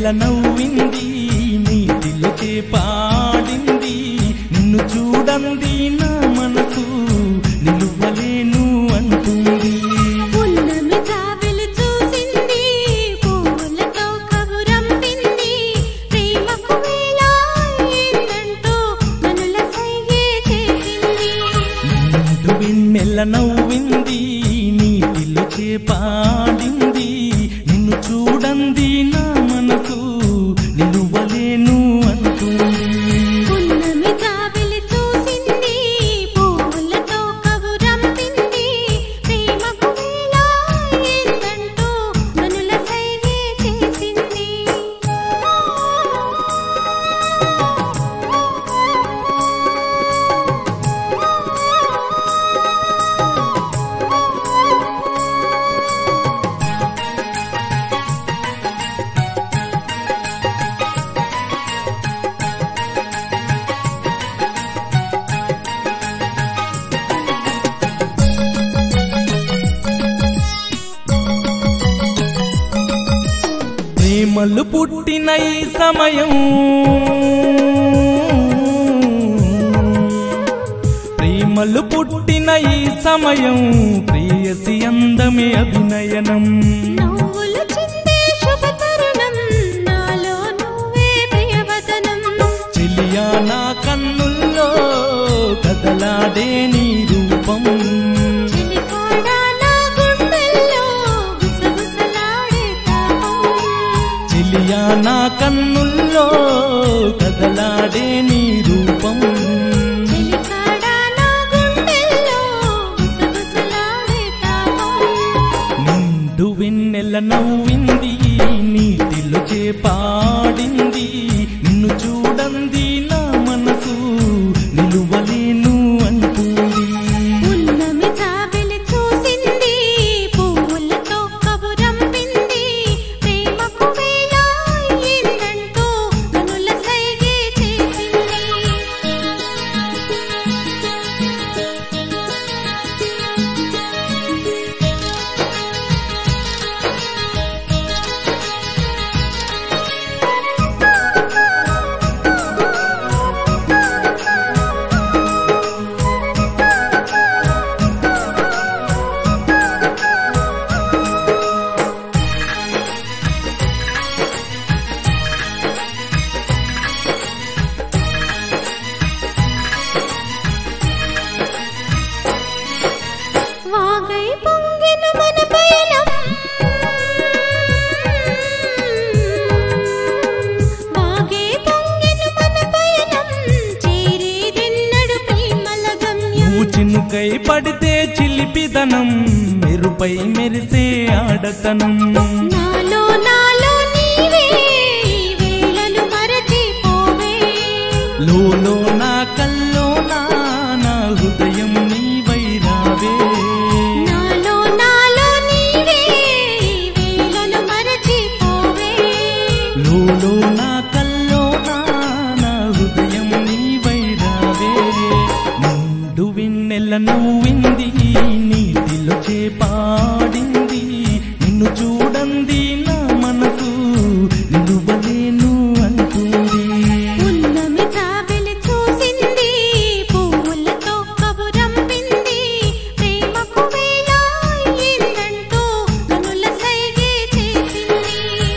నవ్వింది నీటిలోకే పాడింది నిన్ను చూడంది నా మనసు నిలువలేను అంటుంది పున్నమి జాబిలి చూసింది పూలతో కబురంపింది ప్రేమకు వేళ ఏందంటూ కనుల సైగే చేసింది నిండు వెన్నెల నవ్వింది నీటిలోకే పాడింది నిన్ను చూడంది నా మనసు నిలువలేను అంటుంది పున్నమి జాబిలి చూసింది పూలతో కబురంపింది ప్రేమకు వేళ ఏందంటూ కనుల సైగే చేసింది ప్రేమలు పుట్టిన ఈ సమయం ప్రేమలు పుట్టిన ఈ సమయం ప్రేయసి అందమే అభినయనం నవ్వులు చిందే శుభ తరుణం నాలో నువ్వే ప్రియవదనం చెలియా నా కన్నుల్లో కదలాడే నీ రూపం చిలికాడా నా గుండెల్లో గుసగుసలాడే తాపం చెలియా నా కన్నుల్లో కదలాడే నీ రూపం చిలికాడా నా గుండెల్లో గుసగుసలాడే తాపం నిండు వెన్నెల నవ్వింది నీటిలో చేపాడింది నిన్ను చూడంది నా మనసు నిలువలేను అంటుంది పున్నమి జాబిలి చూసింది పువ్వులతో కబురంపింది ప్రేమకు వేళ ఏందంటూ కనుల సైగే చేసింది వాగై పొంగిన మన పయనం వాగే పొంగిన మన పయనం చేరేదెన్నడు ప్రేమల గమ్యం నువ్వు చినుకై పడితే చిలిపిదనం మెరుపై మెరిసే ఆడతనం నాలో నాలో నీవే ఈ వేళను మరచిపోవే లోలో నా కల్లో నా నా హృదయం నీవై రావే నాలో నాలో నీవే ఈ వేళను మరచిపోవే లోలో నా కల్లో నా నా హృదయం నీవై రావే నిండు వెన్నెల నవ్వింది నీటిలో చేపాడింది నిన్ను చూడంది నా మనసు నిలువలేను అంటుంది పున్నమి జాబిలి చూసింది పువ్వులతో కబురంపింది ప్రేమకు వేళ ఏందంటూ కనుల సైగే చేసింది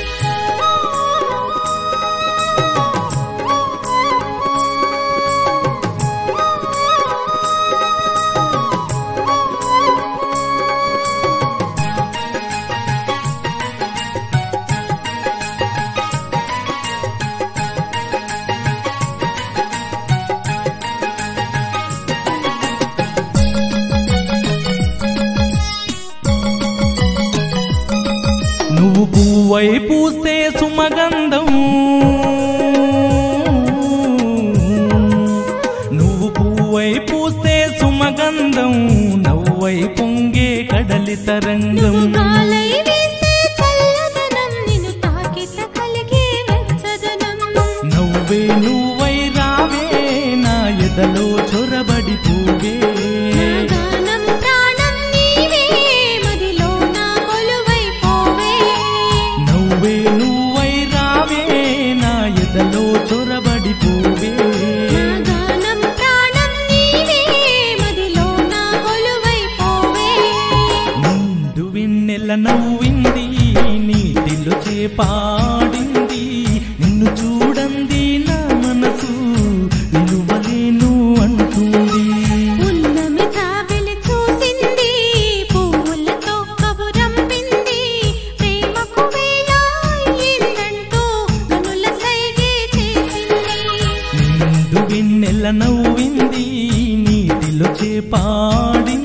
నువ్వు పువ్వై పూస్తే సుమగంధం నువ్వు పువ్వై పూస్తే సుమగంధం నవ్వై పొంగే కడలి తరంగం నువ్వు గాలై వీస్తే చల్లదనం నిన్ను తాకిత కలిగే వెచ్చదనం నవ్వే నువ్వై రావే నా ఎదలో చొరబడి పూవే నా గానం ప్రాణం నీవే మదిలో నా కొలువై పోవే నవ్వే నువ్వై రావే నవ్వింది నీటిలో చేపాడింది నిన్ను చూడంది నా మనసు నిలువలేను అంటుంది ఉన్నమి జాబిలి చూసింది పువ్వులతో కబురంపింది ప్రేమకు వేళ అయిందంటూ కనుల సైగే చేసింది నిండు వెన్నెల నవ్వింది నీటిలో చేపాడింది